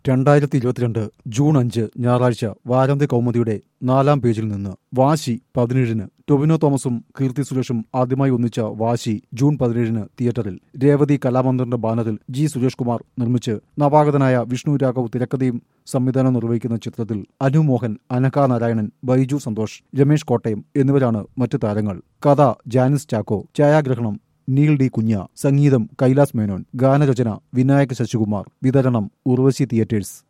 രണ്ടായിരത്തി ഇരുപത്തിരണ്ട് ജൂൺ അഞ്ച് ഞായറാഴ്ച വാരാന്ത്യ കൗമുദിയുടെ നാലാം പേജിൽ നിന്ന് വാശി പതിനേഴിന് ടൊവിനോ തോമസും കീർത്തി സുരേഷും ആദ്യമായി ഒന്നിച്ച വാശി ജൂൺ പതിനേഴിന് തിയേറ്ററിൽ രേവതി കലാമന്ദിറിന്റെ ബാനറിൽ ജി സുരേഷ് കുമാർ നിർമ്മിച്ച് നവാഗതനായ വിഷ്ണു രാഘവ് തിരക്കഥയും സംവിധാനം നിർവഹിക്കുന്ന ചിത്രത്തിൽ അനു മോഹൻ അനക നാരായണൻ ബൈജു സന്തോഷ് രമേഷ് കോട്ടയം എന്നിവരാണ് മറ്റ് താരങ്ങൾ കഥ ജാനിസ് ചാക്കോ ഛായാഗ്രഹണം നീൽ ഡി കുഞ്ഞ സംഗീതം കൈലാസ് മേനോൻ ഗാനരചന വിനായക് ശശികുമാർ വിതരണം ഉർവശി തിയേറ്റേഴ്സ്